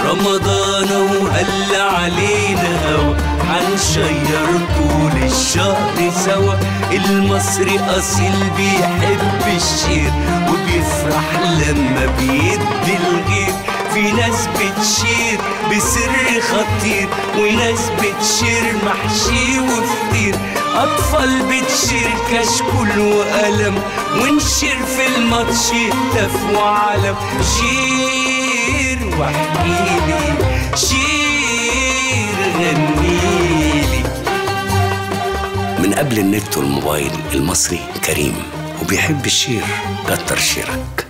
رمضان وهل علينا هوا هنشير طول الشهر سوا المصري أصيل بيحب الشير وبيفرح لما بيدي الغير في ناس بتشير بسر خطير وناس بتشير محشي وفطير أطفال بتشير كشكول وقلم ونشير في الماتش هتاف وعلم شير واحكيلي شير غنيلي من قبل النت والموبايل المصري كريم وبيحب الشير كتر شيرك